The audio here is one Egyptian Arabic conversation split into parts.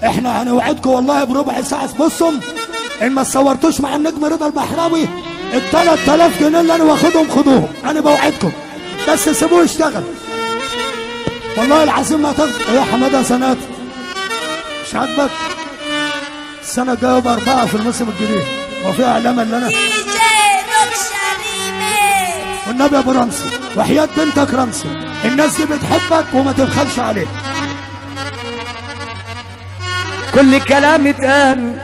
احنا هنوعدكم والله بربع ساعه بصوا ان ما صورتوش مع النجم رضا البحراوي ال 3000 جنيه اللي انا واخدهم خدوهم انا بوعدكم بس سيبوه يشتغل والله العظيم ما تاخد يا حماده سنات مش عاجبك السنه الجايه يبقى اربعه في الموسم الجديد وفي اعلام اللي انا دي جي دوكشا ريميكس والنبي يا ابو رمسي وحياة بنتك رمسي الناس دي بتحبك وما تبخلش عليك كل كلام اتقال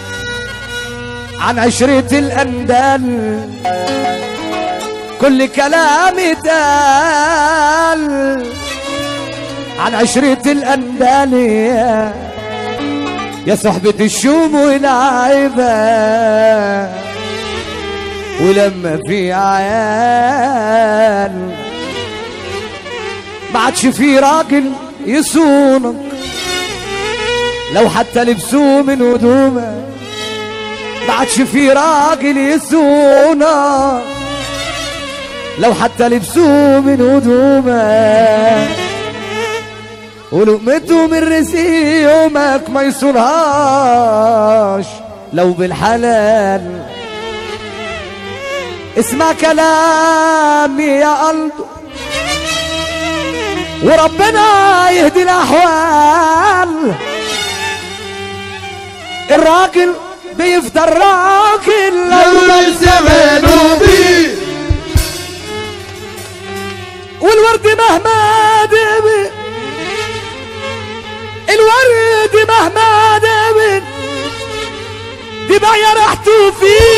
عن عشرة الأندال كل كلام اتقال عن عشرة الأندال يا- يا صحبة الشوم والعيبة ولما في عيال ما عادش في راجل يصونك لو حتى لبسوه من هدومه ما عادش في راجل يسونا لو حتى لبسوه من هدومه ولقمته من رزق يومك ما يصونهاش لو بالحلال اسمع كلامي يا قلبي وربنا يهدي الاحوال الراجل بيفضل راجل لما زمانه بيه والورد مهما دبل الورد مهما دبل دي بقى ريحته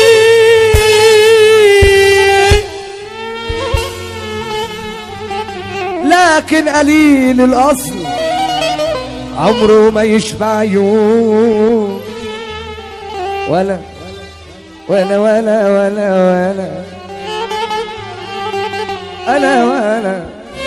فيه لكن قليل الاصل عمره ما يشبع يوم ولا ولا ولا ولا ولا انا وانا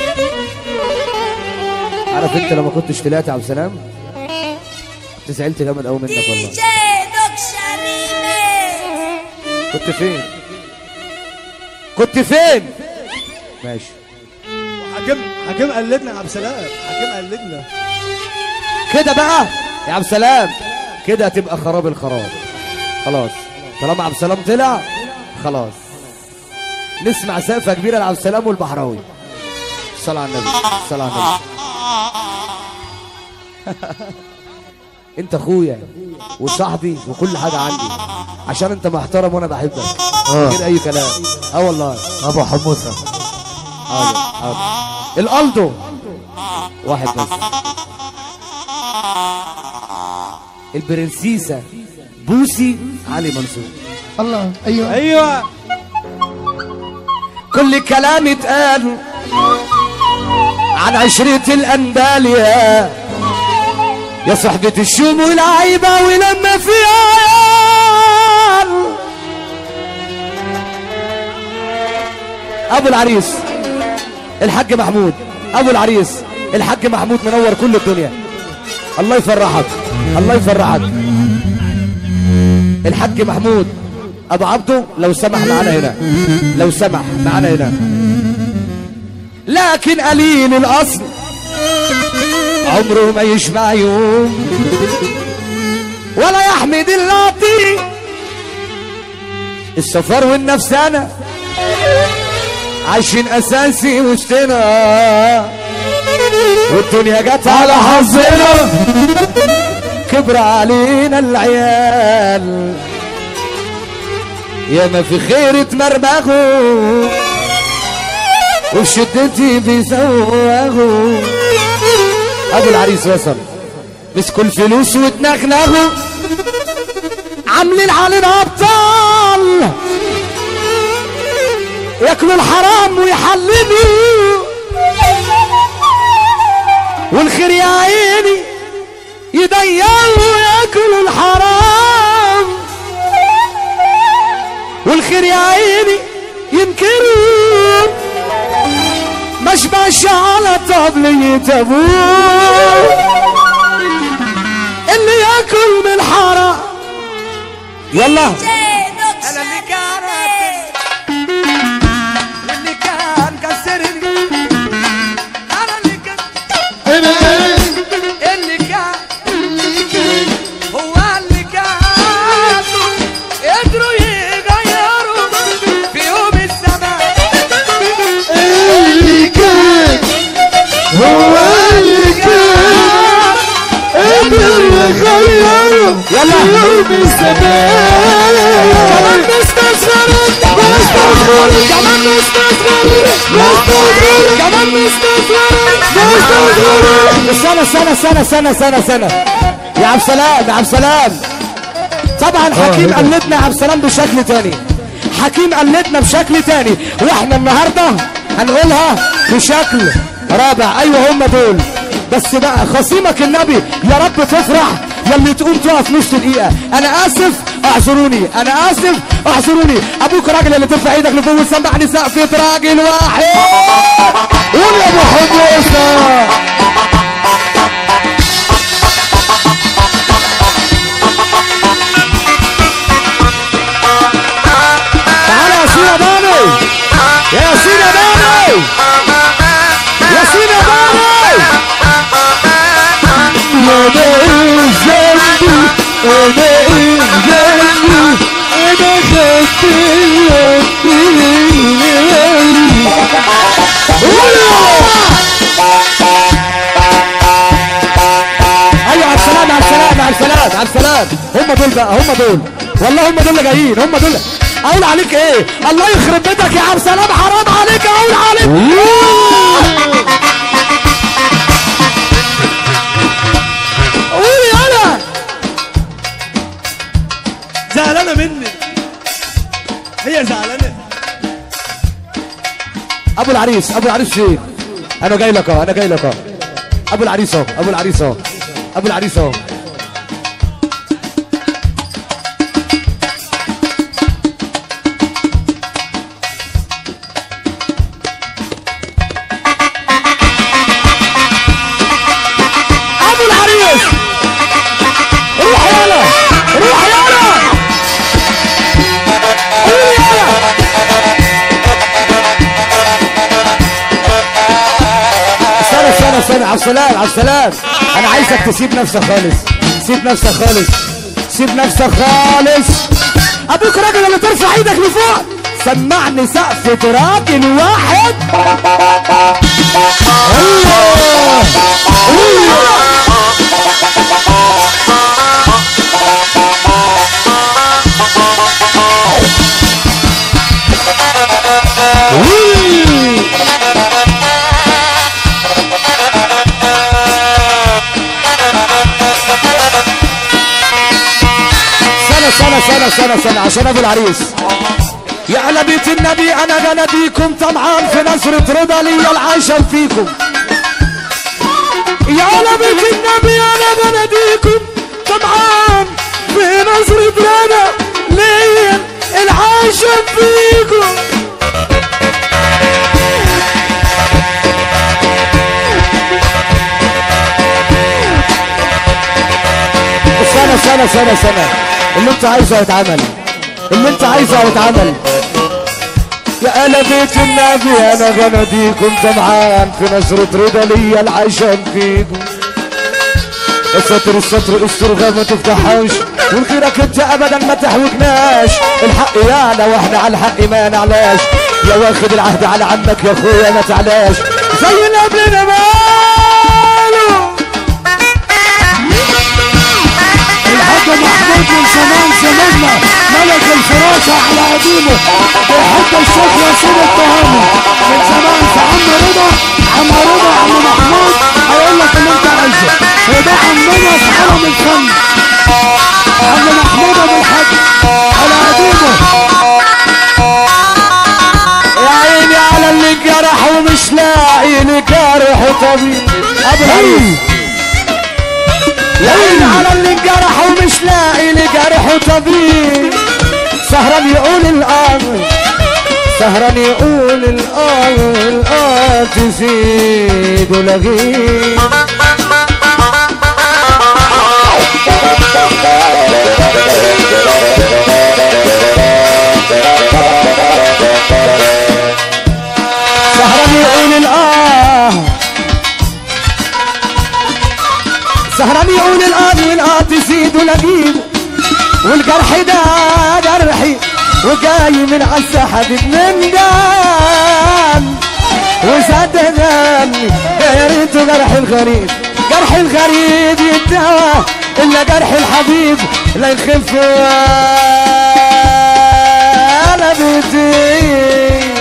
عارف انت لما كنتش طلعت يا عبد السلام كنت زعلت جامد قوي منك دي والله جي دوكشا ريميكس كنت فين كنت فين ماشي حكيم حكيم قلدنا يا عبد السلام حكيم قلدنا كده بقى يا عبد السلام كده هتبقى خراب الخراب خلاص طالما عبد السلام طلع خلاص نسمع سقفه كبيره لعبد السلام والبحراوي صلى على النبي صلى على النبي انت اخويا وصاحبي وكل حاجه عندي عشان انت محترم وانا بحبك من غير اي كلام اه والله ابو حموسه حاضر حاضر الالدو واحد بس البرنسيسة بوسي علي منصور الله ايوه ايوه كل كلام اتقال عن عشرة الأندال يا يا صحبة الشوم والعيبة ولما في عيال أبو العريس الحاج محمود أبو العريس الحاج محمود منور كل الدنيا الله يفرحك الله يفرحك الحاج محمود ابو عبده لو سمح معانا هنا لو سمح معانا هنا لكن قليل الاصل عمره ما يشبع يوم ولا يحمد اللعطي السفر والنفسانة عايشين اساسي وسطنا والدنيا جت على حظنا كبر علينا العيال يا ما في خير اتمرمغوا وفي شدتي بيزوغوا ابو العريس وصل مسكوا الفلوس واتنغنغوا عاملين علينا ابطال ياكلوا الحرام ويحللوا والخير يا عيني يضيعوا ياكلوا الحرام والخير يا عيني ينكروا مشبعش على طبلية ابوه اللي ياكل من الحرام يلا جي دوكشا ريميكس اللي كان كسرني انا اللي كان انا اللي كان غيره يلا يوم الزمان كمان مستثمرين مستثمرين كمان مستثمرين مستثمرين كمان مستثمرين مستثمرين استنى استنى استنى استنى استنى استنى يا عبد السلام يا عبد السلام طبعا حكيم قلدنا يا عبد السلام بشكل تاني حكيم قلدنا بشكل تاني واحنا النهارده هنقولها بشكل رابع ايوه هم دول بس بقى خصيمك النبي يا رب تفرح يا اللي تقوم تقف نص دقيقة أنا آسف اعذروني أنا آسف اعذروني أبوك راجل اللي ترفع إيدك لفوق وتسمعني سقفة راجل واحد قول يا أبو حموسة تعالى يا سينا باني يا سينا باني يا سينا باني يا باقي ذنبي يا باقي ذنبي انا خدت ايوه على السلام على السلام على السلام على السلام هم دول بقى هم دول والله هم دول اللي جايين هم دول اقول عليك ايه الله يخرب بيتك يا عبد السلام حرام عليك اقول عليك قولي انا زعلانه مني هي زعلانه ابو العريس ابو العريس فين انا جاي لك اهو انا جاي لك اهو ابو العريس اهو ابو العريس اهو ابو العريس اهو ابو العريس روح يلا روح يلا قول يلا استنى استنى استنى عبد السلام عبد السلام انا عايزك تسيب نفسك خالص سيب نفسك خالص سيب نفسك خالص ابوك راجل اللي ترفع ايدك لفوق سمعني سقفة راجل واحد الله الله سنة سنة سنة سنة سنة عشان ابو العريس يا أهل بيت النبي انا بناديكم طمعان في نصرة رضا لي العشم فيكم يا أهل بيت النبي انا بناديكم طمعان في نصرة رضا لي العشم فيكم سنة سنة سنة سنة اللي انت عايزه هيتعمل اللي انت عايزه هيتعمل يا آل بيت النبي انا بناديكم طمعان في نصرة رضا ليا العشم فيكم الستر الستر استر ما تفتحهاش ونخيرك انت ابدا ما تحوجناش الحق يانا واحنا على الحق ما نعلاش يا واخد العهد على عمك يا اخويا ما تعلاش زي اللي قبلنا ماله الحاج محمود من زمان زماننا ملك الفراشة على قديمه بيحب الشيخ ياسين التهامي من زمان في عم رضا عم رضا عم محمود هيقول لك اللي انت عايزه وده عمنا في حرم الفن عم محمود ابو الحاج على قديمه يا عيني على اللي جرح ومش لاقي لجرح طبيب ابو العريس يا عيني على اللي جرح ومش لاقي لجرح طبيب سهران يقول الامر سهران يقول الامر الاه تزيد ولغيب سهران يقول الآه سهران يقول الآه والآه تزيد ولقيب والجرح ده جرحي وجاي من عالسحب من دم وزاد دمي يا ريت جرح الغريب جرح الغريب يتداوى إلا جرح الحبيب لا يخف ولا بيطير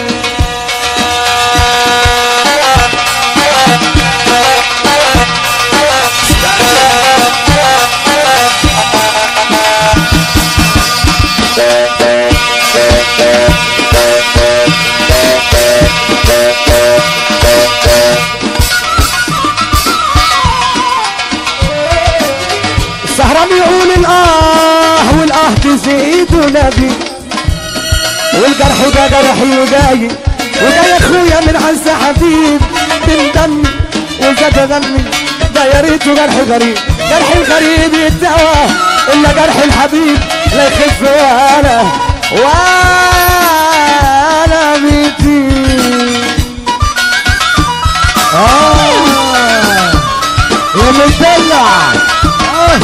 السهران يقول الآه والآه تزيد ونبي والجرح ده جرحي وجاي وجاي اخويا من عز حبيب من دمي وزاد دمي ده يا ريته جرح غريب جرح الغريب يتداوى الا جرح الحبيب لا يخف ولا ولا بيطير اه يا مدلع آه.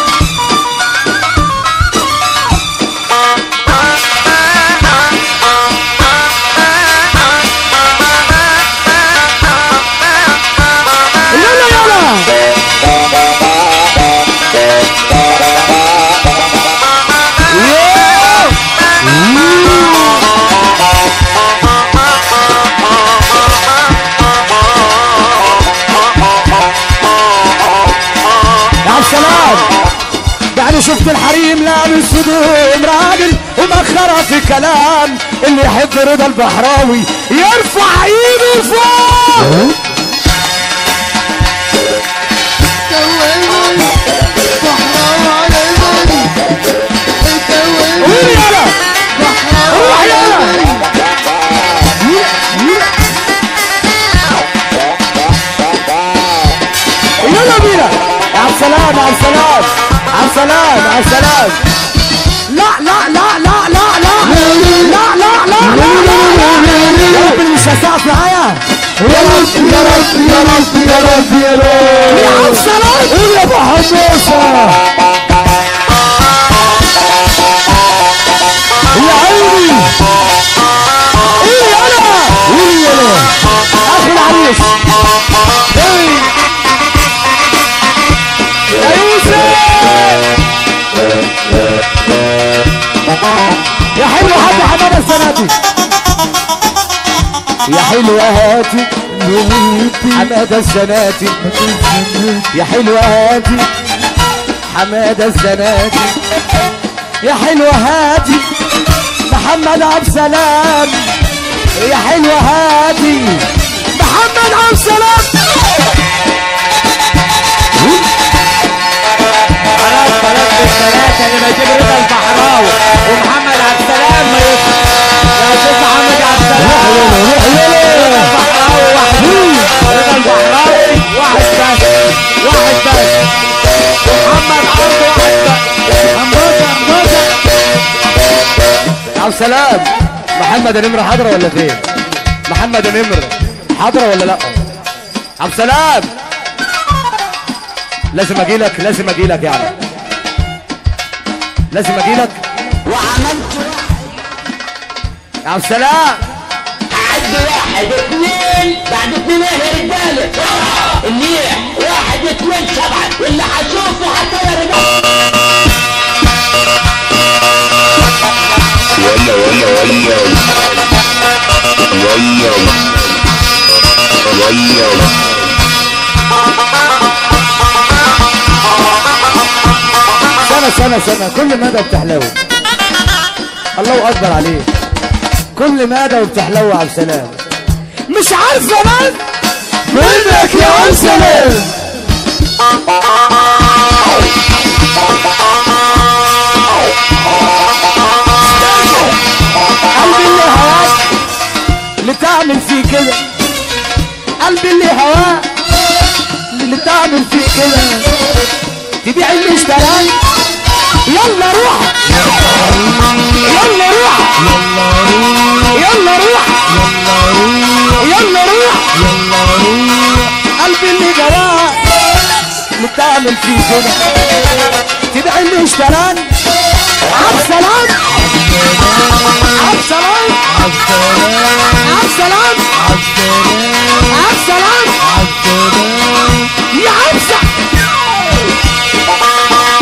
يلا يلا يا عبد السلام يعني شفت الحريم لابس هدوم راجل ومخرة في كلام اللي يحب رضا البحراوي يرفع ايده فوق قول يلا روح يلا يلا بينا يا عبد السلام يا عبد السلام عبد السلام عبد السلام لا لا لا لا لا لا لا لا لا لا يا رب اللي مش هسقف معايا يا رب يا رب يا رب يا رب يا رب يا عبد السلام قول يا ابو حموسه يا عيني قول يلا قول يلا اخو العريس هي. يا يوسف يا حلو حد حمادة السناتي يا حلوة هاتي حمادة السناتي يا حلوة هاتي حمادة الزناتي يا حلوة هاتي محمد عبد السلام يا حلوة هاتي محمد عبد السلام خلاص خلاص بالثلاثة اللي بجيب رضا البحراوي ومحمد عبد السلام ما يطلع لو شوف محمد عبد السلام رضا البحراوي واحد رضا البحراوي واحد بس واحد بس ومحمد عبد واحد بس حموزة حموزة يا عبد السلام محمد نمر حاضرة ولا فين؟ محمد نمر حاضرة ولا لا؟ عبد السلام لازم اجي لك لازم اجي لك يعني لازم اجي لك وعملت يا عبد السلام عد واحد اثنين بعد اثنين ايه يا رجاله الليح واحد اثنين سبعة واللي هشوفه حتى يا رجاله ولا ولا ولا ولا ولا سنة سنة سنة كل مدى بتحلو الله اكبر عليك كل مدى وبتحلو يا عبد السلام مش عارفة من منك يا عبد السلام قلبي اللي هواك اللي تعمل فيه كده قلبي اللي هواك اللي تعمل فيه كده تبيع اللي اشتراك يلا روح يلا روح يلا روح يلا روح قلبي اللي جواه اللي بتعمل فيه كده تبيع اللي اشتراك عبد السلام عبد السلام عبد السلام عبد السلام يا عبد السلام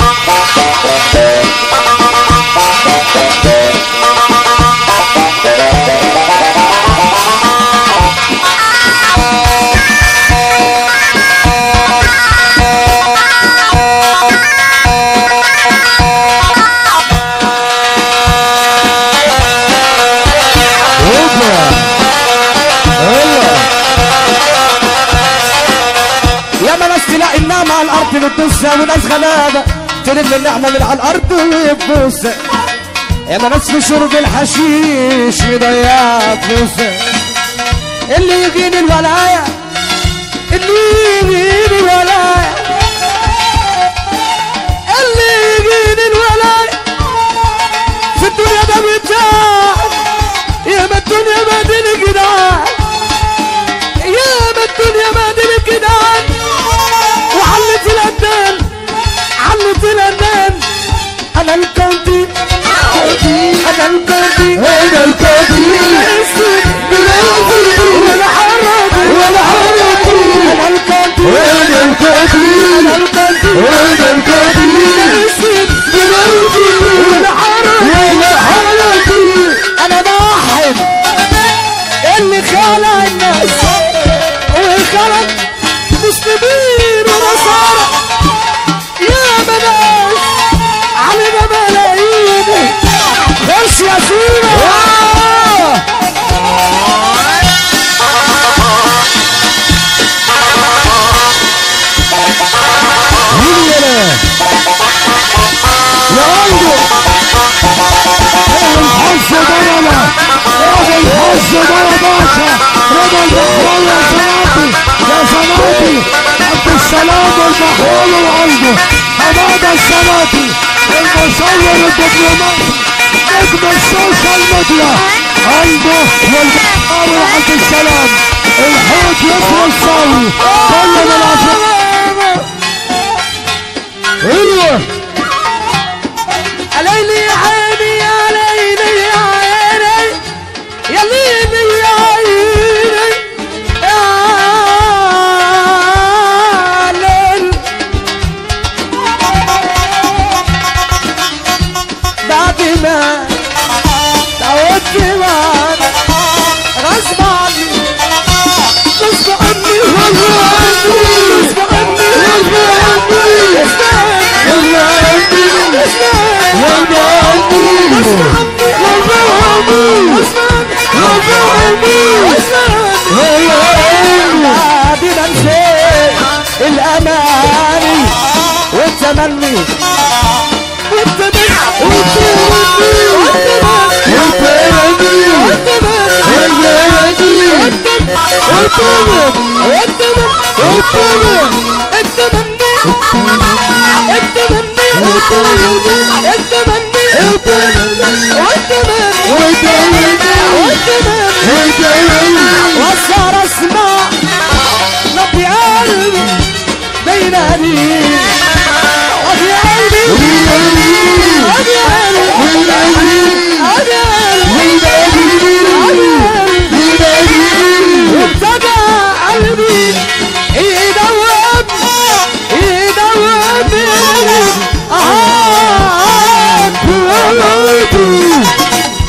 وناس غلابة تلم النعمة من على الأرض ويبوسها يا ما ناس في شرب الحشيش مضيع فلوسها اللي يجيني الولاية اللي يجيني الولاية اللي يجيني الولاية في الدنيا ده بتاع يا ما الدنيا ما دين جدعان يا ما الدنيا ما دين جدعان وحلت الأندان علت الأندان أنا الكوتي أنا الكوتي أنا الكوتي ولا حركي ولا حركي أنا الكوتي أنا الكوتي أنا الكوتي أنا الكوتي ولا حركي ولا حركي أنا بحب اللي خلق الناس وخلق مسلمين ونصارى يا بنات علينا ملايين خش يا سيما يا عنده الحظ ضربة يا الحظ ضربة باشا رضا البحراوي يا سناتي يا سناتي عبد السلام البحراوي وعنده حمادة السناتي المصور الدبلوماسي نجم السوشيال ميديا عنده والبحراوي وعبد السلام الحوت يسرى الصاوي كل من العشرة ايوه يا ليلي يا عيني يا ليلي يا عيني يا ليلي يا عيني يا ليل بعد ما تعودت معاك غصب عني غصب عني غصب عني غصب عني غصب عني غصب عني بعدنا نسيت الاماني والتمني وصار اسمع نبي قلبي بينادي ابي قلبي ابي قلبي وابتدى قلبي يدوب يدوب آه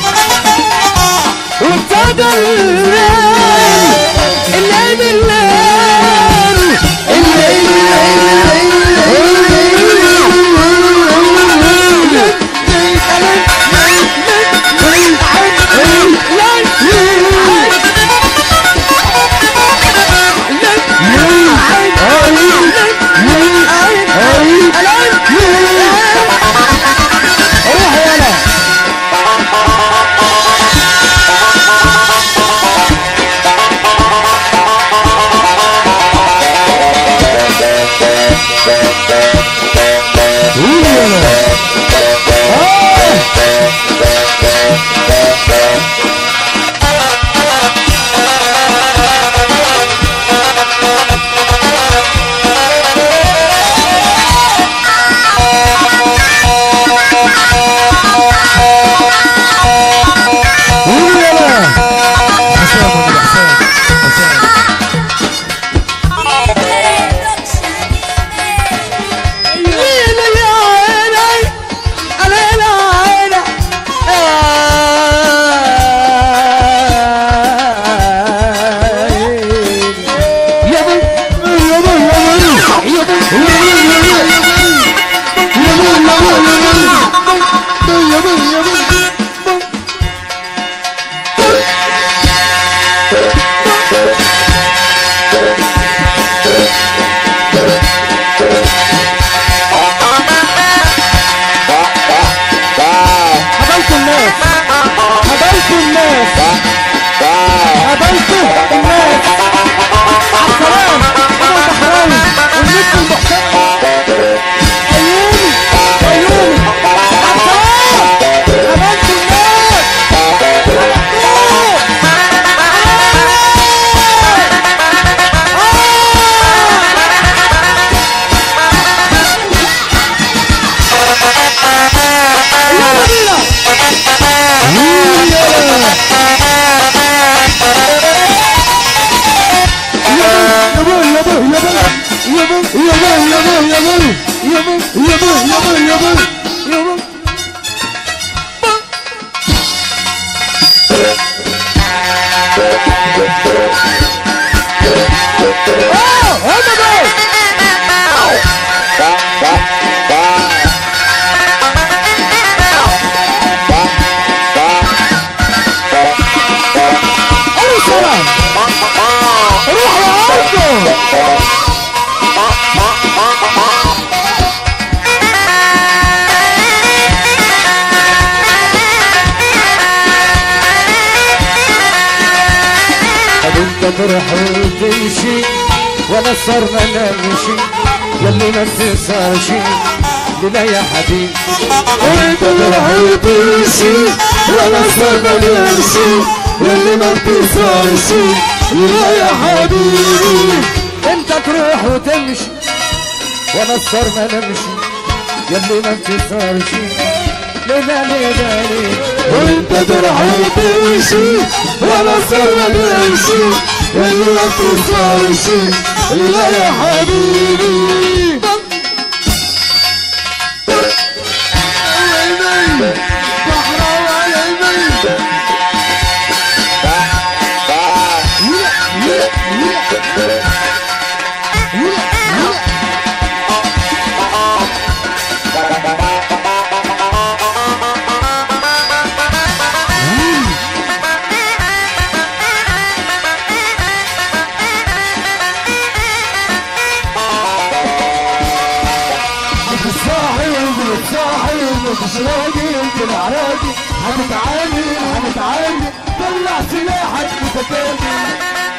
يابا يابا اه هم دول أي سلام روح يا أرجو طب انت تروح وتمشي وانا صار ما نمشي يلي ما بتصارش لا يا حبيبي انت تروح وتمشي وانا صار ما نمشي يلي ما بتصارش لا يا حبيبي انت تروح وتمشي وانا صار ما نمشي يلي ما بتصارش لا لا لا لا وانت تروح وتمشي وانا صار ما نمشي يلي ما بتصارش لا يا حبيبي صاحي صاحي مش راضي انت العراقي هنتعامل هنتعامل طلع سلاحك متكامل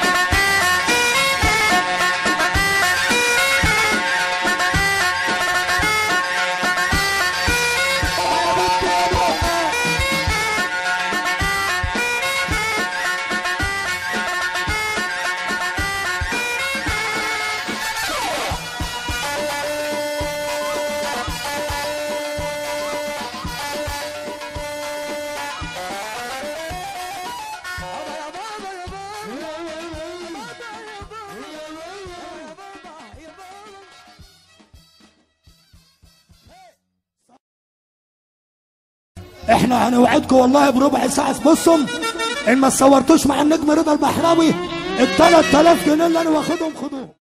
احنا هنوعدكم والله بربع ساعة بصوا ان ما صورتوش مع النجم رضا البحراوي ال 3000 جنيه اللي انا واخدهم خدوهم